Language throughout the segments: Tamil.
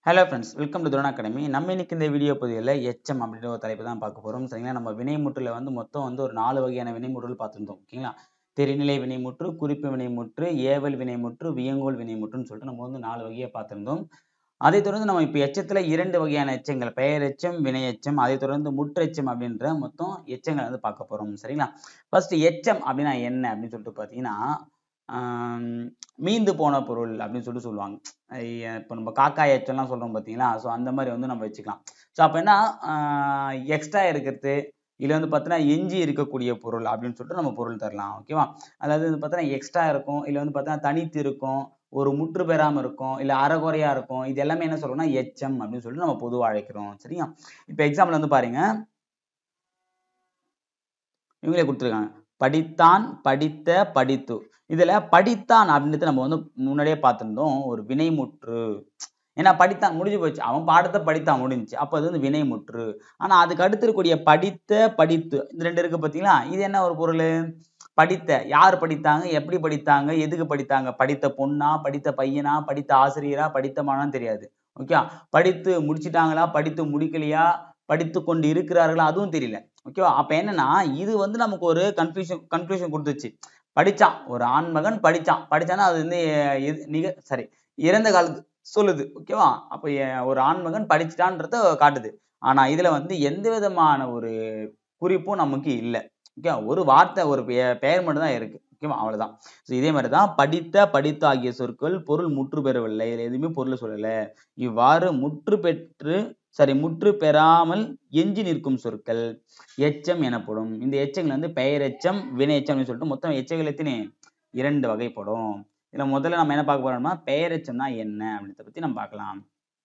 hello friends welcome to drone academy நம்ம இன்னைக்கு இந்த வீடியோ பதிவில் எச்எம் அப்படின்ற ஒரு தலைப்பு தான் பார்க்க போகிறோம் சரிங்களா நம்ம வினைமுற்றில் வந்து மொத்தம் வந்து ஒரு நாலு வகையான வினைமுற்றுகள் பார்த்துருந்தோம் ஓகேங்களா தெரிநிலை வினைமுற்று குறிப்பு வினைமுற்று ஏவல் வினைமுற்று வியங்கோல் வினைமுற்றுன்னு சொல்லிட்டு நம்ம வந்து நாலு வகையை பார்த்துருந்தோம் அதை தொடர்ந்து நம்ம இப்போ எச்சத்தில் இரண்டு வகையான எச்சங்கள் பெயர் எச்சம் வினை எச்சம் அதை தொடர்ந்து முற்றெச்சம் அப்படின்ற மொத்தம் எச்சங்களை வந்து பார்க்க போகிறோம் சரிங்களா ஃபர்ஸ்ட் எச்சம் அப்படின்னா என்ன அப்படின்னு சொல்லிட்டு பார்த்தீங்கன்னா ஆம், மீந்து போன பொருள் அப்படின்னு சொல்லிட்டு சொல்லுவாங்க இப்போ நம்ம காக்கா எச்சம்லாம் சொல்றோம் பார்த்தீங்களா ஸோ அந்த மாதிரி வந்து நம்ம வச்சுக்கலாம் ஸோ அப்போ என்ன எக்ஸ்ட்ரா இருக்கிறது இல்லை வந்து பார்த்தீங்கன்னா எஞ்சி இருக்கக்கூடிய பொருள் அப்படின்னு சொல்லிட்டு நம்ம பொருள் தரலாம் ஓகேவா அதாவது வந்து பார்த்தீங்கன்னா எக்ஸ்ட்ரா இருக்கும் இல்லை வந்து பார்த்தீங்கன்னா தனித்து இருக்கும் ஒரு முற்று பெறாம இருக்கும் இல்லை அறகுறையா இருக்கும் இது எல்லாமே என்ன சொல்றோம்னா எச்சம் அப்படின்னு சொல்லிட்டு நம்ம பொதுவாக அழைக்கிறோம் சரியா இப்போ எக்ஸாம்பிள் வந்து பாருங்க இவங்களே கொடுத்துருக்காங்க படித்தான் படித்த படித்து இதுல படித்தான் அப்படின்றது நம்ம வந்து முன்னாடியே பார்த்திருந்தோம் ஒரு வினைமுற்று ஏன்னா படித்தான் முடிஞ்சு போச்சு அவன் பாடத்தை படித்தான் முடிஞ்சுச்சு அப்போ அது வந்து வினைமுற்று ஆனா அதுக்கு அடுத்து இருக்கக்கூடிய படித்த படித்து இந்த ரெண்டு இருக்கு பார்த்தீங்களா இது என்ன ஒரு பொருள் படித்த யார் படித்தாங்க எப்படி படித்தாங்க எதுக்கு படித்தாங்க படித்த பொண்ணா படித்த பையனா படித்த ஆசிரியரா படித்த மாணவன் தெரியாது ஓகே படித்து முடிச்சிட்டாங்களா படித்து முடிக்கலையா படித்து கொண்டு இருக்கிறார்களா அதுவும் தெரியல ஓகேவா அப்ப என்னன்னா இது வந்து நமக்கு ஒரு கன்ஃபியூஷன் கன்ஃபியூஷன் கொடுத்துச்சு படிச்சான் ஒரு ஆண்மகன் படிச்சான் படிச்சானா அது வந்து எ- எது- நிக சாரி இறந்த காலத்து சொல்லுது ஓகேவா அப்ப எ- ஒரு ஆண்மகன் படிச்சிட்டான்றத காட்டுது ஆனா இதுல வந்து எந்த விதமான ஒரு குறிப்பும் நமக்கு இல்லை ஓகே ஒரு வார்த்தை ஒரு பெ- பெயர் மட்டும் தான் இருக்கு ஓகேவா அவ்வளவுதான் ஸோ இதே மாதிரி தான் படித்த படித்த ஆகிய சொற்கள் பொருள் முற்று பெறவில்லை இதுல எதுவுமே பொருள் சொல்லல இவ்வாறு முற்று பெற்று சாரி முற்று பெறாமல் எஞ்சி நிற்கும் சொற்கள் எச்சம் எனப்படும் இந்த எச்சங்கள் வந்து பெயர் எச்சம் வினை எச்சம்னு சொல்லிட்டு மொத்தம் எச்சங்கள் எத்தனை இரண்டு வகைப்படும் இதுல முதல்ல நம்ம என்ன பார்க்க போறோம்னா பெயரெச்சம்னா என்ன அப்படின்றத பத்தி நம்ம பார்க்கலாம்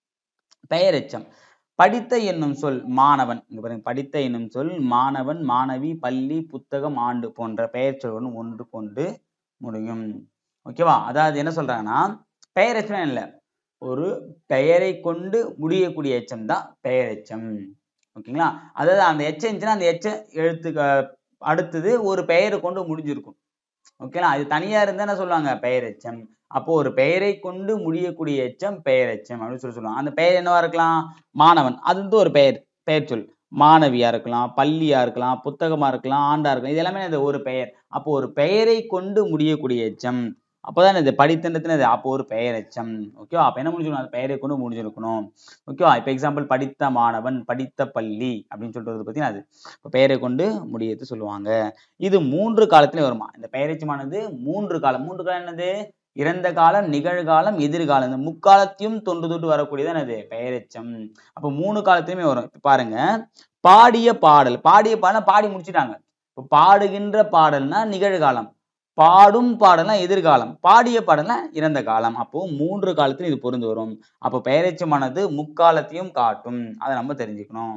பெயரெச்சம் படித்த என்னும் சொல் மாணவன் இங்க பாருங்க படித்த என்னும் சொல் மாணவன் மாணவி பள்ளி புத்தகம் ஆண்டு போன்ற பெயர் சொல்லுடன் ஒன்று கொண்டு முடியும் ஓகேவா அதாவது என்ன சொல்றாங்கன்னா பெயரெச்சம் இல்லை ஒரு பெயரை கொண்டு முடியக்கூடிய எச்சம் தான் பெயரெச்சம் ஓகேங்களா அதாவது அந்த எச்சம் இருந்துச்சுன்னா அந்த எச்ச எழுத்துக்கு அடுத்தது ஒரு பெயரை கொண்டு முடிஞ்சிருக்கும் ஓகேங்களா அது தனியா இருந்தா என்ன சொல்லுவாங்க பெயரெச்சம் அப்போ ஒரு பெயரை கொண்டு முடியக்கூடிய எச்சம் பெயரெச்சம் அப்படின்னு சொல்லி சொல்லுவாங்க அந்த பெயர் என்னவா இருக்கலாம் மாணவன் அது வந்து ஒரு பெயர் பெயர் சொல் மாணவியா இருக்கலாம் பள்ளியா இருக்கலாம் புத்தகமா இருக்கலாம் ஆண்டா இருக்கலாம் இது எல்லாமே இது ஒரு பெயர் அப்போ ஒரு பெயரை கொண்டு முடியக்கூடிய எச்சம் அப்போதான் இது படித்தன்றதுன்னு அப்போ ஒரு பெயர் எச்சம் ஓகேவா அப்ப என்ன முடிஞ்சிருக்கணும் அந்த பெயரை கொண்டு முடிஞ்சிருக்கணும் ஓகேவா இப்போ எக்ஸாம்பிள் படித்த மாணவன் படித்த பள்ளி அப்படின்னு சொல்றது பார்த்தீங்கன்னா அது இப்போ பெயரை கொண்டு முடியறது சொல்லுவாங்க இது மூன்று காலத்திலே வருமா இந்த பெயரெச்சமானது மூன்று காலம் மூன்று காலம் என்னது இறந்த காலம் நிகழ்காலம் எதிர்காலம் இந்த முக்காலத்தையும் தொன்று தொட்டு வரக்கூடியது என்னது பெயரெச்சம் அப்போ மூணு காலத்திலுமே வரும் இப்ப பாருங்க பாடிய பாடல் பாடிய பாடல் பாடி முடிச்சிட்டாங்க இப்போ பாடுகின்ற பாடல்னா நிகழ்காலம் பாடும் பாடல்னா எதிர்காலம் பாடிய பாடல்னா இறந்த காலம் அப்போ மூன்று காலத்திலும் இது பொருந்து வரும் அப்போ பெயரெச்சமானது முக்காலத்தையும் காட்டும் அதை நம்ம தெரிஞ்சுக்கணும்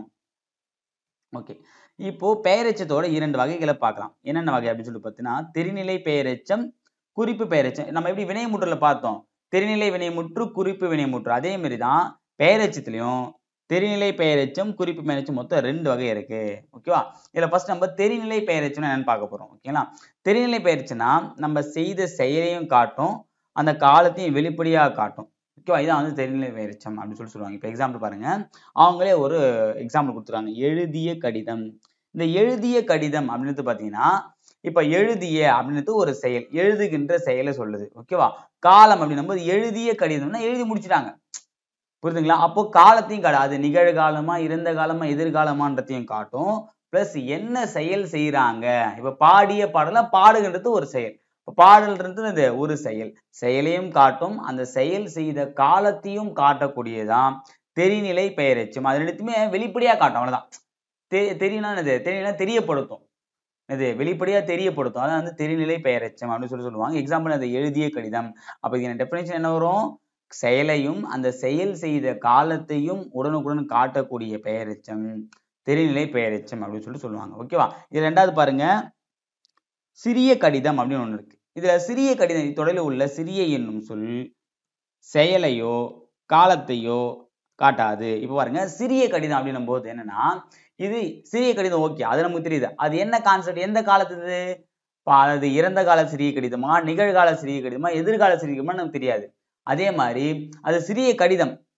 ஓகே இப்போ பெயரெச்சத்தோட இரண்டு வகைகளை பார்க்கலாம் என்னென்ன வகை அப்படின்னு சொல்லிட்டு பார்த்தீங்கன்னா தெரிநிலை பெயரெச்சம் குறிப்பு பெயரெச்சம் நம்ம எப்படி வினைமுற்றுல பார்த்தோம் தெரிநிலை வினைமுற்று குறிப்பு வினைமுற்று அதே மாதிரி தான் பெயரெச்சத்துலையும் தெரிநிலை பெயரெச்சம் குறிப்பு பெயரெச்சம் மொத்தம் ரெண்டு வகை இருக்கு ஓகேவா இதுல ஃபர்ஸ்ட் நம்ம தெரிநிலை பெயரெச்சம் என்னன்னு பார்க்க போறோம் ஓகேங்களா தெரிநிலை பெயரெச்சம்னா நம்ம செய்த செயலையும் காட்டும் அந்த காலத்தையும் வெளிப்படையாக காட்டும் ஓகேவா இதான் வந்து தெரிநிலை பெயரெச்சம் அப்படின்னு சொல்லி சொல்லுவாங்க இப்போ எக்ஸாம்பிள் பாருங்க அவங்களே ஒரு எக்ஸாம்பிள் கொடுத்துருக்காங்க எழுதிய கடிதம் இந்த எழுதிய கடிதம் அப்படின்றது பார்த்தீங்கன்னா இப்ப எழுதிய அப்படின்றது ஒரு செயல் எழுதுகின்ற செயலை சொல்லுது ஓகேவா காலம் அப்படின்னும் போது எழுதிய கடிதம்னா எழுதி முடிச்சிட்டாங்க புரியுதுங்களா அப்போ காலத்தையும் காட்டு அது நிகழ்காலமா இறந்த காலமா எதிர்காலமான்றதையும் காட்டும் பிளஸ் என்ன செயல் செய்யறாங்க இப்ப பாடிய பாடல பாடுகின்றது ஒரு செயல் இப்ப பாடல்ன்றது இது ஒரு செயல் செயலையும் காட்டும் அந்த செயல் செய்த காலத்தையும் காட்டக்கூடியதான் தெரிநிலை பெயரெச்சம் அது ரெண்டுத்தையுமே வெளிப்படையா காட்டும் அவ்வளவுதான் தெ தெரியும்னா என்னது தெரியும்னா தெரியப்படுத்தும் இது வெளிப்படையா தெரியப்படுத்தும் அதான் வந்து தெரிநிலை பெயரெச்சம் அப்படின்னு சொல்லி சொல்லுவாங்க எக்ஸாம்பிள் அந்த எழுதிய கடிதம் அப்ப இதுக்கான டெஃபினேஷன் என்ன வரும் செயலையும் அந்த செயல் செய்த காலத்தையும் உடனுக்குடன் காட்டக்கூடிய பெயரெச்சம் தெரிநிலை பெயரெச்சம் அப்படின்னு சொல்லி சொல்லுவாங்க ஓகேவா இது ரெண்டாவது பாருங்க சிறிய கடிதம் அப்படின்னு ஒண்ணு இருக்கு இதுல சிறிய கடிதம் தொடரில் உள்ள சிறிய என்னும் சொல் செயலையோ காலத்தையோ காட்டாது இப்ப பாருங்க சிறிய கடிதம் அப்படின்னும் போது என்னன்னா இது சிறிய கடிதம் ஓகே அது நமக்கு தெரியுது அது என்ன கான்செப்ட் எந்த காலத்துது பா- அது இறந்த கால சிறிய கடிதமா நிகழ்கால சிறிய கடிதமா எதிர்கால சிறிய கடிதமா நமக்கு தெரியாது அதே மாதிரி அது சிறிய கடிதம்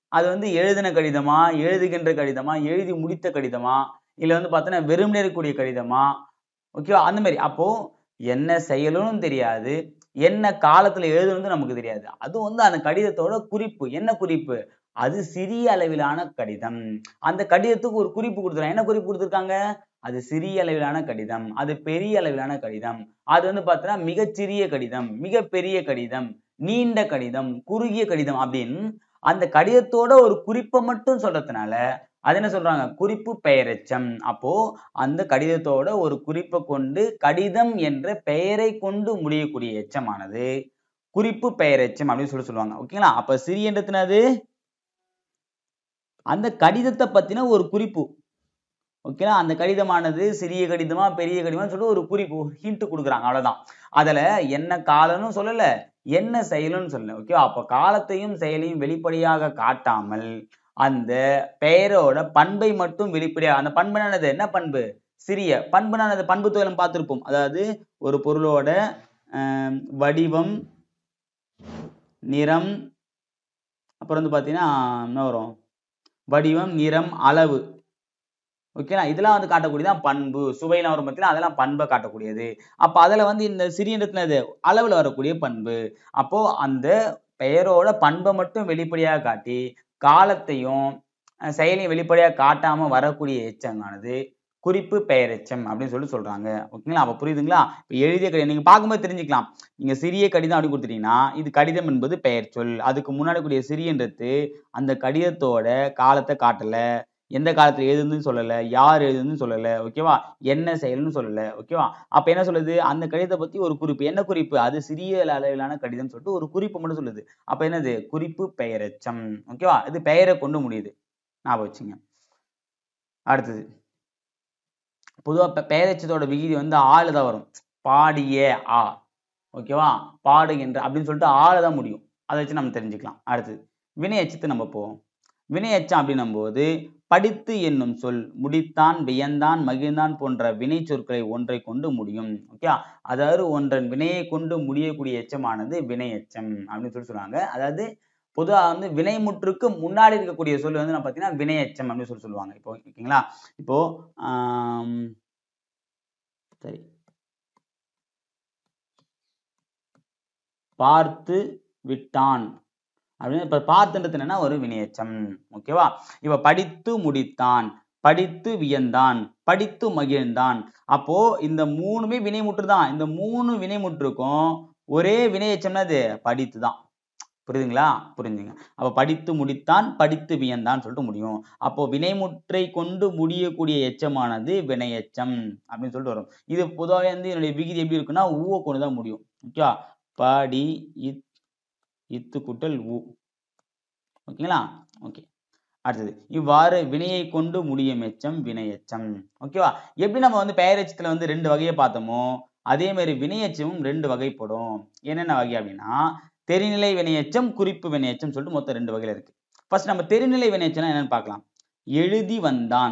அது வந்து எழுதின கடிதமா எழுதுகின்ற கடிதமா எழுதி முடித்த கடிதமா இல்ல வந்து பார்த்தோன்னா வெறுமனே இருக்கக்கூடிய கடிதமா ஓகேவா அந்த மாதிரி அப்போ என்ன செயலும் தெரியாது என்ன காலத்துல எழுதணும்னு நமக்கு தெரியாது அது வந்து அந்த கடிதத்தோட குறிப்பு என்ன குறிப்பு அது சிறிய அளவிலான கடிதம் அந்த கடிதத்துக்கு ஒரு குறிப்பு கொடுத்துருக்காங்க என்ன குறிப்பு கொடுத்துருக்காங்க அது சிறிய அளவிலான கடிதம் அது பெரிய அளவிலான கடிதம் அது வந்து பார்த்தோன்னா மிகச்சிறிய கடிதம் மிகப்பெரிய கடிதம் நீண்ட கடிதம் குறுகிய கடிதம் அப்படின்னு அந்த கடிதத்தோட ஒரு குறிப்பை மட்டும் சொல்றதுனால அது என்ன சொல்றாங்க குறிப்பு பெயரெச்சம் அப்போ அந்த கடிதத்தோட ஒரு குறிப்பை கொண்டு கடிதம் என்ற பெயரை கொண்டு முடியக்கூடிய எச்சமானது குறிப்பு பெயரெச்சம் அப்படின்னு சொல்லி சொல்லுவாங்க ஓகேங்களா அப்ப சிறியன்றதுனது அந்த கடிதத்தை பத்தின ஒரு குறிப்பு ஓகேங்களா அந்த கடிதமானது சிறிய கடிதமா பெரிய கடிதமா சொல்லிட்டு ஒரு குறிப்பு ஹிண்ட் கொடுக்குறாங்க அவ்வளவுதான் அதுல என்ன காலம்னு சொல்லல என்ன செயலும்னு சொல்லல ஓகே அப்ப காலத்தையும் செயலையும் வெளிப்படையாக காட்டாமல் அந்த பெயரோட பண்பை மட்டும் வெளிப்படையாக அந்த பண்புனானது என்ன பண்பு சிறிய பண்புனானது பண்பு தொழிலும் பார்த்திருப்போம் அதாவது ஒரு பொருளோட ஆஹ், வடிவம் நிறம் அப்புறம் வந்து பார்த்தீங்கன்னா என்ன வரும் வடிவம் நிறம் அளவு ஓகேங்களா இதெல்லாம் வந்து காட்டக்கூடியதான் பண்பு சுவையெல்லாம் வரும் பார்த்தீங்கன்னா அதெல்லாம் பண்பை காட்டக்கூடியது அப்போ அதில் வந்து இந்த சிறிய இடத்துல இது அளவில் வரக்கூடிய பண்பு அப்போ அந்த பெயரோட பண்பை மட்டும் வெளிப்படையாக காட்டி காலத்தையும் அஹ், செயலையும் வெளிப்படையாக காட்டாம வரக்கூடிய எச்சமானது குறிப்பு பெயரெச்சம் அப்படின்னு சொல்லி சொல்றாங்க ஓகேங்களா அப்ப புரியுதுங்களா இப்ப எழுதிய கடிதம் நீங்க பார்க்கும்போது தெரிஞ்சுக்கலாம் நீங்க சிறிய கடிதம் அப்படி கொடுத்துட்டீங்கன்னா இது கடிதம் என்பது பெயர் சொல் அதுக்கு முன்னாடி கூடிய சிறியன்றது அந்த கடிதத்தோட காலத்தை காட்டல எந்த காலத்துல எழுதுன்னு சொல்லல யார் எழுதுன்னு சொல்லல ஓகேவா என்ன செயல்னு சொல்லல ஓகேவா அப்ப என்ன சொல்லுது அந்த கடிதத்தை பத்தி ஒரு குறிப்பு என்ன குறிப்பு அது சிறிய அளவிலான கடிதம் சொல்லிட்டு ஒரு குறிப்பு மட்டும் சொல்லுது அப்ப என்னது குறிப்பு பெயரெச்சம் ஓகேவா இது பெயரை கொண்டு முடியுது ஞாபகம் வச்சுங்க அடுத்தது பொதுவா பெ- பெயரெச்சத்தோட விகிதி வந்து ஆளு தான் வரும் பாடிய ஆ ஓகேவா பாடுகின்ற அப்படின்னு சொல்லிட்டு ஆளு தான் முடியும் அதை வச்சு நம்ம தெரிஞ்சுக்கலாம் அடுத்தது வினை எச்சத்து நம்ம போவோம் வினை எச்சம் அப்படின்னும் போது படித்து என்னும் சொல் முடித்தான் வியந்தான் மகிழ்ந்தான் போன்ற வினை சொற்களை ஒன்றை கொண்டு முடியும் ஓகே அதாவது ஒன்றன் வினையை கொண்டு முடியக்கூடிய எச்சமானது வினை எச்சம் அப்படின்னு சொல்லி சொல்லுவாங்க அதாவது பொதுவா வந்து வினைமுற்றுக்கு முன்னாடி இருக்கக்கூடிய சொல் வந்து நம்ம பார்த்தீங்கன்னா வினை எச்சம் அப்படின்னு சொல்லி சொல்லுவாங்க இப்போ ஓகேங்களா இப்போ ஆம், சரி பார்த்து விட்டான் அப்படின்னு இப்ப பார்த்துன்றது என்னன்னா ஒரு வினையச்சம் ஓகேவா இப்ப படித்து முடித்தான் படித்து வியந்தான் படித்து மகிழ்ந்தான் அப்போ இந்த மூணுமே வினைமுற்று தான் இந்த மூணு வினைமுற்றுக்கும் ஒரே வினையச்சம்னா அது படித்து தான் புரியுதுங்களா புரிஞ்சுங்க அப்ப படித்து முடித்தான் படித்து வியந்தான் சொல்லிட்டு முடியும் அப்போ வினைமுற்றை கொண்டு முடியக்கூடிய எச்சமானது வினையச்சம் அப்படின்னு சொல்லிட்டு வரும் இது பொதுவாக வந்து என்னுடைய விகிதி எப்படி இருக்குன்னா ஊவை கொண்டு தான் முடியும் ஓகேவா படி இத் இத்து கூட்டல் உ ஓகேங்களா ஓகே அடுத்தது இவ்வாறு வினையை கொண்டு முடியும் எச்சம் வினையச்சம் ஓகேவா எப்படி நம்ம வந்து பெயரெச்சத்துல வந்து ரெண்டு வகையை பார்த்தோமோ அதே மாதிரி வினையச்சமும் ரெண்டு வகைப்படும் என்னென்ன வகை அப்படின்னா தெரிநிலை வினையச்சம் குறிப்பு வினையச்சம் சொல்லிட்டு மொத்தம் ரெண்டு வகையில இருக்கு ஃபர்ஸ்ட் நம்ம தெரிநிலை வினையச்சம்னா என்னன்னு பார்க்கலாம் எழுதி வந்தான்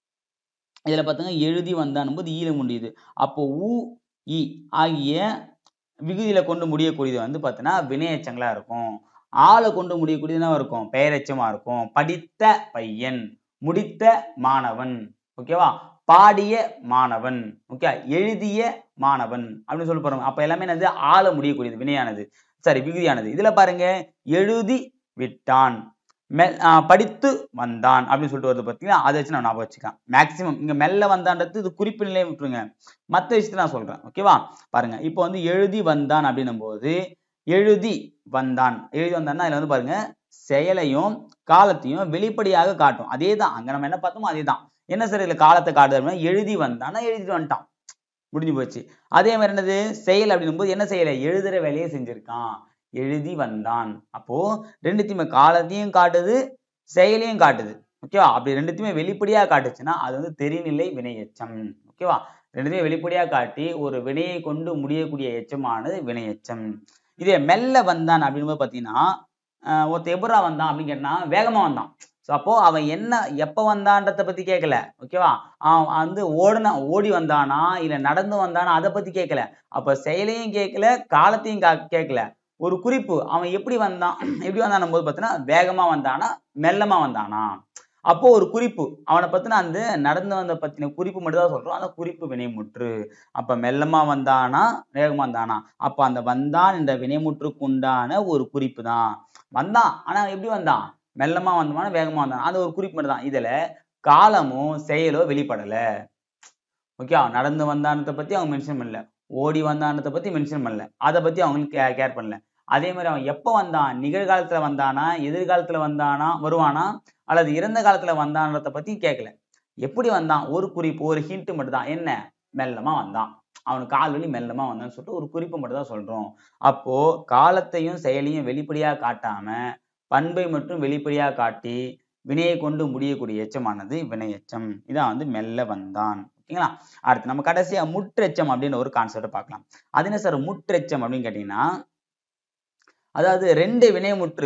இதுல பார்த்தோங்க எழுதி வந்தான் போது ஈல முடியுது அப்போ உ இ ஆகிய விகுதியில கொண்டு முடியக்கூடியது வந்து பார்த்தீங்கன்னா வினையச்சங்களா இருக்கும் ஆளை கொண்டு முடியக்கூடியது என்ன இருக்கும் பெயரெச்சமா இருக்கும் படித்த பையன் முடித்த மாணவன் ஓகேவா பாடிய மாணவன் ஓகே எழுதிய மாணவன் அப்படின்னு சொல்லி போறோம் அப்ப எல்லாமே என்னது ஆள முடியக்கூடியது வினையானது சரி விகுதியானது இதுல பாருங்க எழுதி விட்டான் மெல் ஆஹ் படித்து வந்தான் அப்படின்னு சொல்லிட்டு வருது பார்த்தீங்கன்னா அதை வச்சு நான் ஞாபகம் வச்சுக்கலாம் மேக்சிமம் இங்க மெல்ல வந்தான்றது இது குறிப்பு நிலையை விட்டுருங்க மற்ற விஷயத்தை நான் சொல்றேன் ஓகேவா பாருங்க இப்போ வந்து எழுதி வந்தான் அப்படின்னும் போது எழுதி வந்தான் எழுதி வந்தான்னா இதுல வந்து பாருங்க செயலையும் காலத்தையும் வெளிப்படையாக காட்டும் அதே தான் அங்க நம்ம என்ன பார்த்தோமோ அதே தான் என்ன சார் இதுல காலத்தை காட்டுது அப்படின்னா எழுதி வந்தான்னா எழுதிட்டு வந்துட்டான் முடிஞ்சு போச்சு அதே மாதிரி என்னது செயல் அப்படின்னும் போது என்ன செய்யல எழுதுற வேலையை செஞ்சிருக்கான் எழுதி வந்தான் அப்போ ரெண்டுத்தையுமே காலத்தையும் காட்டுது செயலையும் காட்டுது ஓகேவா அப்படி ரெண்டுத்தையுமே வெளிப்படையா காட்டுச்சுன்னா அது வந்து தெரிநிலை வினை எச்சம் ஓகேவா ரெண்டுத்தையும் வெளிப்படையா காட்டி ஒரு வினையை கொண்டு முடியக்கூடிய எச்சமானது வினை எச்சம் இதே மெல்ல வந்தான் அப்படின்போது பார்த்தீங்கன்னா ஆஹ் ஒருத்தன் எப்படா வந்தான் அப்படின்னு கேட்டா வேகமா வந்தான் ஸோ அப்போ அவன் என்ன எப்போ வந்தான்றத பத்தி கேட்கல ஓகேவா அவன் வந்து ஓடுனா ஓடி வந்தானா இல்ல நடந்து வந்தானா அதை பத்தி கேட்கல அப்ப செயலையும் கேட்கல காலத்தையும் கா- கேட்கல ஒரு குறிப்பு அவன் எப்படி வந்தான் எப்படி வந்தான் போது பார்த்தீங்கன்னா வேகமா வந்தானா மெல்லமா வந்தானா அப்போ ஒரு குறிப்பு அவனை பத்தின அந்த நடந்து வந்த பத்தின குறிப்பு மட்டும் தான் சொல்றோம் அந்த குறிப்பு வினைமுற்று அப்ப மெல்லமா வந்தானா வேகமா வந்தானா அப்ப அந்த வந்தான் என்ற வினைமுற்றுக்கு உண்டான ஒரு குறிப்பு தான் வந்தான் ஆனா எப்படி வந்தான் மெல்லமா வந்தமான வேகமா வந்தான் அந்த ஒரு குறிப்பு மட்டும் தான் இதுல காலமோ செயலோ வெளிப்படல ஓகே நடந்து வந்தானத்தை பத்தி அவங்க மென்ஷன் பண்ணல ஓடி வந்தானத்தை பத்தி மென்ஷன் பண்ணல அதை பத்தி அவங்களுக்கு கேர் பண்ணல அதே மாதிரி அவன் எப்ப வந்தான் நிகழ்காலத்துல வந்தானா எதிர்காலத்துல வந்தானா வருவானா அல்லது இறந்த காலத்துல வந்தான்றத பத்தி கேட்கல எப்படி வந்தான் ஒரு குறிப்பு ஒரு ஹிண்ட் மட்டும் தான் என்ன மெல்லமா வந்தான் அவனுக்கு கால் வலி மெல்லமா வந்தான்னு சொல்லிட்டு ஒரு குறிப்பு மட்டும் தான் சொல்றோம் அப்போ காலத்தையும் செயலையும் வெளிப்படையா காட்டாம பண்பை மட்டும் வெளிப்படையா காட்டி வினையை கொண்டு முடியக்கூடிய எச்சமானது வினை எச்சம் இதான் வந்து மெல்ல வந்தான் ஓகேங்களா அடுத்து நம்ம கடைசியா முற்றெச்சம் அப்படின்னு ஒரு கான்செப்ட் பார்க்கலாம் அது என்ன சார் முற்றெச்சம் அப்படின்னு கேட்டீங்கன்னா அதாவது ரெண்டு வினைமுற்று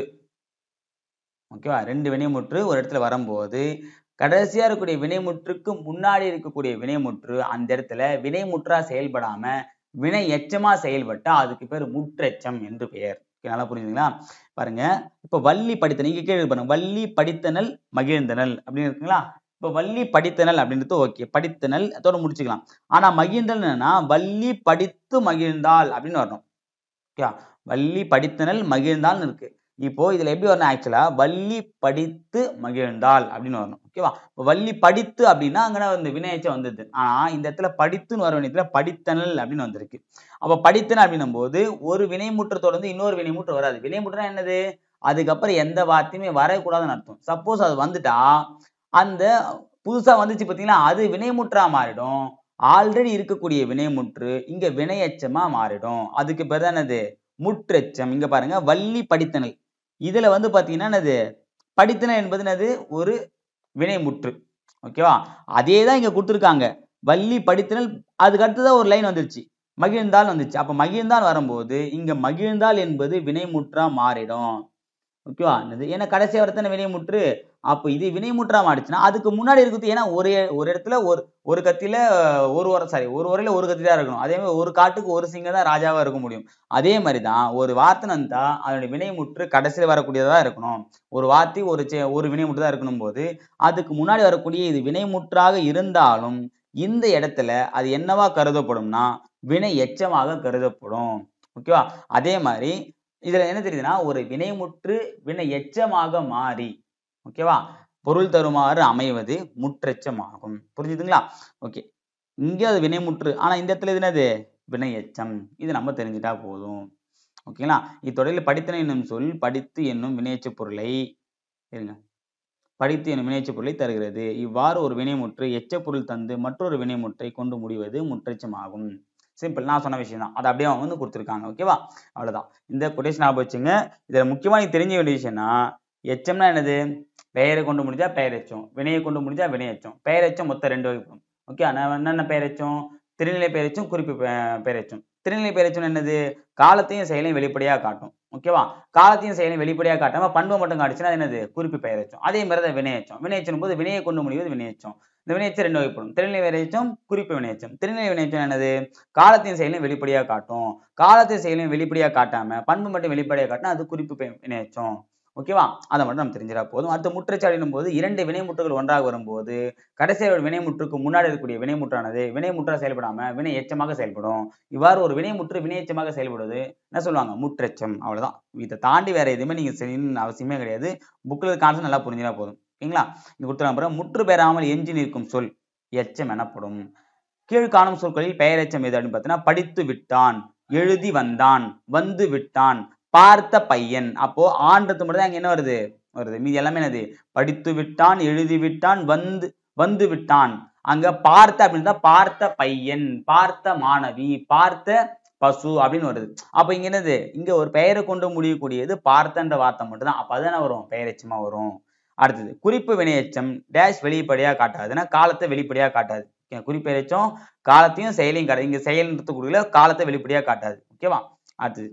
ஓகேவா ரெண்டு வினைமுற்று ஒரு இடத்துல வரும்போது கடைசியா இருக்கக்கூடிய வினைமுற்றுக்கு முன்னாடி இருக்கக்கூடிய வினைமுற்று அந்த இடத்துல வினைமுற்றா செயல்படாம வினை எச்சமா செயல்பட்டா அதுக்கு பேர் முற்றெச்சம் என்று பெயர் நல்லா புரிஞ்சுங்களா பாருங்க இப்ப வள்ளி படித்தனல் இங்க கேள்வி பாருங்க வள்ளி படித்தனல் மகிழ்ந்தனல் அப்படின்னு இருக்குங்களா இப்ப வள்ளி படித்தனல் அப்படின்றது ஓகே படித்தனல் அதோட முடிச்சுக்கலாம் ஆனா மகிழ்ந்தல் என்னன்னா வள்ளி படித்து மகிழ்ந்தாள் அப்படின்னு வரணும் ஓகே வள்ளி படித்தனல் மகிழ்ந்தாள்னு இருக்கு இப்போ இதுல எப்படி வரணும் ஆக்சுவலா வள்ளி படித்து மகிழ்ந்தாள் அப்படின்னு வரணும் ஓகேவா இப்போ வள்ளி படித்து அப்படின்னா அங்கே வந்து வினையச்சம் வந்தது ஆனா இந்த இடத்துல படித்துன்னு வர வேண்டியதுல படித்தனல் அப்படின்னு வந்திருக்கு அப்ப படித்தனல் அப்படின்னும் போது ஒரு வினைமுற்று தொடர்ந்து இன்னொரு வினைமுற்று வராது வினைமுற்றுனா என்னது அதுக்கப்புறம் எந்த வார்த்தையுமே வரக்கூடாதுன்னு அர்த்தம் சப்போஸ் அது வந்துட்டா அந்த புதுசா வந்துச்சு பாத்தீங்களா அது வினைமுற்றா மாறிடும் ஆல்ரெடி இருக்கக்கூடிய வினைமுற்று இங்க வினையச்சமா மாறிடும் அதுக்கு பேர் தான் என்னது முற்றெச்சம் இங்க பாருங்க வள்ளி படித்தனல் இதுல வந்து பாத்தீங்கன்னா என்னது படித்தனல் என்பது என்னது ஒரு வினைமுற்று ஓகேவா அதே தான் இங்க கொடுத்துருக்காங்க வள்ளி படித்தனல் அதுக்கு அடுத்ததான் ஒரு லைன் வந்துருச்சு மகிழ்ந்தால் வந்துச்சு அப்ப மகிழ்ந்தால் வரும்போது இங்க மகிழ்ந்தால் என்பது வினைமுற்றா மாறிடும் ஓகேவா என்னது ஏன்னா கடைசி வரத்தான வினைமுற்று அப்போ இது வினைமுற்றா மாறிச்சுன்னா அதுக்கு முன்னாடி இருக்குது ஏன்னா ஒரு ஒரு இடத்துல ஒரு ஒரு கத்தியில ஒரு உரம் சாரி ஒரு உரையில ஒரு கத்தி தான் இருக்கணும் அதே மாதிரி ஒரு காட்டுக்கு ஒரு சிங்கம் தான் ராஜாவா இருக்க முடியும் அதே மாதிரி தான் ஒரு வார்த்தை வந்தா அதனுடைய வினைமுற்று கடைசியில் வரக்கூடியதா இருக்கணும் ஒரு வார்த்தை ஒரு செ- ஒரு வினைமுற்று தான் இருக்கணும் போது அதுக்கு முன்னாடி வரக்கூடிய இது வினைமுற்றாக இருந்தாலும் இந்த இடத்துல அது என்னவா கருதப்படும்னா வினை எச்சமாக கருதப்படும் ஓகேவா அதே மாதிரி இதுல என்ன தெரியுதுன்னா ஒரு வினைமுற்று வினை எச்சமாக மாறி ஓகேவா பொருள் தருமாறு அமைவது முற்றெச்சமாகும் புரிஞ்சுதுங்களா ஓகே இங்க அது வினைமுற்று ஆனா இந்த இடத்துல இது என்னது வினை எச்சம் இது நம்ம தெரிஞ்சுட்டா போதும் ஓகேங்களா இத்தொடரில் படித்தன என்னும் சொல் படித்து என்னும் வினையெச்ச பொருளை இருங்க படித்து என்னும் வினையெச்ச பொருளை தருகிறது இவ்வாறு ஒரு வினைமுற்று எச்ச பொருள் தந்து மற்றொரு வினைமுற்றை கொண்டு முடிவது முற்றெச்சமாகும் சிம்பிள் நான் சொன்ன விஷயம் தான் அதை அப்படியே அவங்க வந்து கொடுத்துருக்காங்க ஓகேவா அவ்வளவுதான் இந்த கொட்டேஷன் ஞாபகம் வச்சுங்க இதுல முக்கியமா நீ தெரிஞ்ச வேண்டிய விஷயம்னா எச்சம்னா என்னது பெயரை கொண்டு முடிஞ்சா பெயரெச்சம் வினையை கொண்டு முடிஞ்சா வினையெச்சம் பெயரெச்சம் மொத்தம் ரெண்டு வகைப்படும் ஓகே என்னென்ன பெயரெச்சம் திருநிலை பெயரெச்சம் குறிப்பு பெ- பெயரெச்சம் திருநிலை பெயரெச்சம் என்னது காலத்தையும் செயலையும் வெளிப்படையா காட்டும் ஓகேவா காலத்தையும் செயலையும் வெளிப்படையா காட்டாம பண்பை மட்டும் காட்டுச்சுன்னா அது என்னது குறிப்பு பெயரெச்சம் அதே மாதிரி தான் வினையெச்சம் வினையெச்சம் போது வினையை கொண்டு முடிவது வினையெச்சம் இந்த வினையெச்சம் ரெண்டு வகைப்படும் திருநிலை வினையெச்சம் குறிப்பு வினையெச்சம் திருநிலை வினையெச்சம் என்னது காலத்தையும் செயலையும் வெளிப்படையா காட்டும் காலத்தையும் செயலையும் வெளிப்படையா காட்டாம பண்பு மட்டும் வெளிப்படையா காட்டினா அது குறிப்பு பெ- வினையெச்சம் ஓகேவா அதை மட்டும் நம்ம தெரிஞ்சிடா போதும் அடுத்த முற்றச்சாடினும் போது இரண்டு வினைமுற்றுகள் ஒன்றாக வரும்போது கடைசியில் ஒரு வினைமுற்றுக்கு முன்னாடி இருக்கக்கூடிய வினைமுற்றானது வினைமுற்றா செயல்படாம வினை எச்சமாக செயல்படும் இவ்வாறு ஒரு வினைமுற்று வினையெச்சமாக செயல்படுவது என்ன சொல்லுவாங்க முற்றெச்சம் அவ்வளவுதான் இதை தாண்டி வேற எதுவுமே நீங்க செய்யணும்னு அவசியமே கிடையாது புக்கில் கான்செப்ட் நல்லா புரிஞ்சினா போதும் ஓகேங்களா இங்க கொடுத்துருக்காங்க பாருங்க முற்று பெறாமல் எஞ்சி நிற்கும் சொல் எச்சம் எனப்படும் கீழ்காணும் சொற்களில் பெயரெச்சம் எது அப்படின்னு பார்த்தீங்கன்னா படித்து விட்டான் எழுதி வந்தான் வந்து விட்டான் பார்த்த பையன் அப்போ ஆன்றது மட்டும் தான் அங்க என்ன வருது வருது மீதி எல்லாமே என்னது படித்து விட்டான் எழுதி விட்டான் வந்து வந்து விட்டான் அங்க பார்த்த அப்படின்னு தான் பார்த்த பையன் பார்த்த மாணவி பார்த்த பசு அப்படின்னு வருது அப்ப இங்க என்னது இங்க ஒரு பெயரை கொண்டு முடியக்கூடியது பார்த்தன்ற வார்த்தை மட்டும் தான் அப்ப அதான வரும் பெயரெச்சமா வரும் அடுத்தது குறிப்பு வினையெச்சம் டேஷ் வெளிப்படையா காட்டாதுன்னா காலத்தை வெளிப்படையா காட்டாது ஓகே, குறிப்பெயரெச்சம் காலத்தையும் செயலையும் காட்டாது இங்க செயல்ன்றதுக்குள்ள காலத்தை வெளிப்படையா காட்டாது ஓகேவா அடுத்தது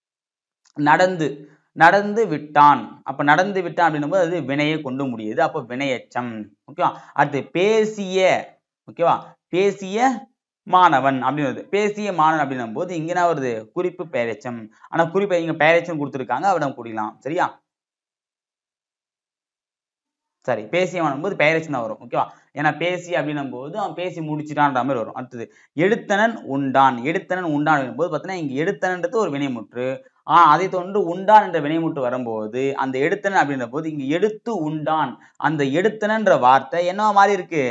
நடந்து நடந்து விட்டான் அப்ப நடந்து விட்டான் அப்படின்னும் போது அது வினையை கொண்டு முடியுது அப்ப வினையெச்சம் ஓகேவா அடுத்து பேசிய ஓகேவா பேசிய மாணவன் அப்படின்னு வருது பேசிய மாணவன் அப்படின்னும் போது இங்க என்ன வருது குறிப்பு பெயரெச்சம் ஆனா குறிப்பு இங்க பெயரெச்சம் கொடுத்துருக்காங்க அவடம் கூடிலாம் சரியா சரி பேசியவன் போது பெயரெச்சம் தான் வரும் ஓகேவா ஏன்னா பேசி அப்படின்னும் போது அவன் பேசி முடிச்சிட்டான்ற மாதிரி வரும் அடுத்தது எடுத்தனன் உண்டான் எடுத்தனன் உண்டான் போது பார்த்தீங்கன்னா இங்க எடுத்தனன்றது ஒரு வினைமுற்று ஆஹ் அதை தொன்று உண்டான் என்ற வினைமுற்று வரும்போது அந்த எடுத்தனன் அப்படின்ற போது இங்க எடுத்து உண்டான் அந்த எடுத்தனன்ற வார்த்தை என்ன மாறி இருக்கு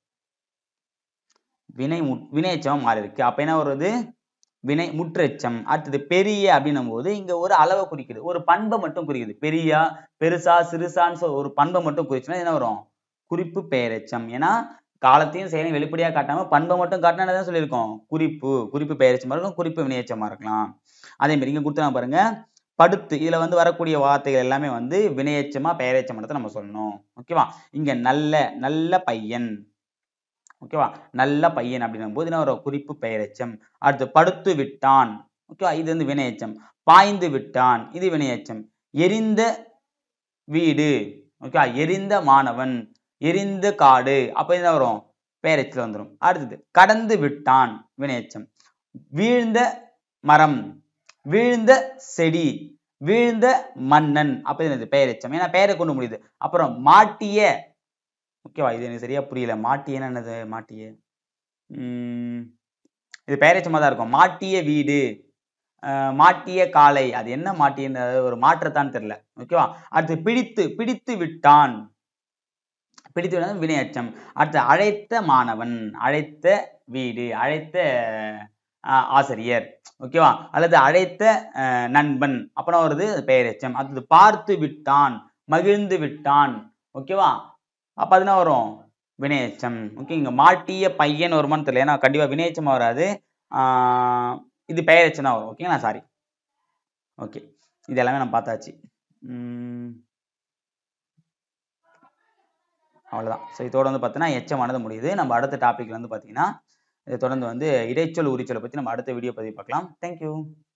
வினை மு- வினையெச்சமா மாறி இருக்கு அப்ப என்ன வருது வினை முற்றெச்சம் அடுத்தது பெரிய அப்படின்னும் போது இங்க ஒரு அளவை குறிக்குது ஒரு பண்பை மட்டும் குறிக்குது பெரியா பெருசா சிறுசான்னு சொ- ஒரு பண்பை மட்டும் குறிச்சுன்னா என்ன வரும் குறிப்பு பெயரெச்சம் ஏன்னா காலத்தையும் செயலையும் வெளிப்படையா காட்டாம பண்பை மட்டும் காட்டினா தான் சொல்லியிருக்கோம் குறிப்பு குறிப்பு பெயரெச்சமா இருக்கும் குறிப்பு வினையெச்சமா இருக்கலாம் அதே மாதிரி இங்க கொடுத்துருக்காங்க பாருங்க படுத்து இதுல வந்து வரக்கூடிய வார்த்தைகள் எல்லாமே வந்து வினையெச்சமா பெயரெச்சம் நம்ம சொல்லணும் ஓகேவா இங்க நல்ல நல்ல பையன் ஓகேவா நல்ல பையன் அப்படின்னும் போது என்ன வரும் குறிப்பு பெயரெச்சம் அடுத்து படுத்து விட்டான் ஓகேவா இது வந்து வினையெச்சம் பாய்ந்து விட்டான் இது வினையெச்சம் எரிந்த வீடு ஓகேவா எரிந்த மாணவன் எரிந்த காடு அப்ப என்ன வரும் பெயரெச்சல் வந்துடும் அடுத்தது கடந்து விட்டான் வினையெச்சம் வீழ்ந்த மரம் வீழ்ந்த செடி வீழ்ந்த மன்னன் அப்ப இது என்னது பெயரெச்சம் ஏன்னா பெயரை கொண்டு முடியுது அப்புறம் மாட்டிய ஓகேவா இது எனக்கு சரியா புரியல மாட்டியன்னா என்னது மாட்டிய உம் இது பெயரெச்சமா தான் இருக்கும் மாட்டிய வீடு அஹ் மாட்டிய காளை அது என்ன மாட்டியன்னு ஒரு மாற்றத்தான் தெரியல ஓகேவா அடுத்து பிடித்து பிடித்து விட்டான் பிடித்து விட்டான் வினையச்சம் அடுத்து அழைத்த மாணவன் அழைத்த வீடு அழைத்த அஹ், ஆசிரியர் ஓகேவா அல்லது அழைத்த அஹ், நண்பன் அப்புறம் வருது பெயரெச்சம் அடுத்தது பார்த்து விட்டான் மகிழ்ந்து விட்டான் ஓகேவா அப்ப அது என்ன வரும் வினையச்சம் ஓகே இங்க மாட்டிய பையன் வருமான்னு தெரியல ஏன்னா கண்டிப்பா வினையச்சமா வராது ஆஹ் இது பெயரெச்சம் தான் வரும் ஓகேங்களா சாரி ஓகே இது எல்லாமே நம்ம பார்த்தாச்சு உம் அவ்வளவுதான் ஸோ இதோட வந்து பார்த்தீங்கன்னா எச்சமானது முடியுது நம்ம அடுத்த டாபிக்ல வந்து பார்த்தீங்கன்னா இதை தொடர்ந்து வந்து இடைச்சொல் உரிச்சொலை பற்றி நம்ம அடுத்த வீடியோ பதிவு பார்க்கலாம் தேங்க்யூ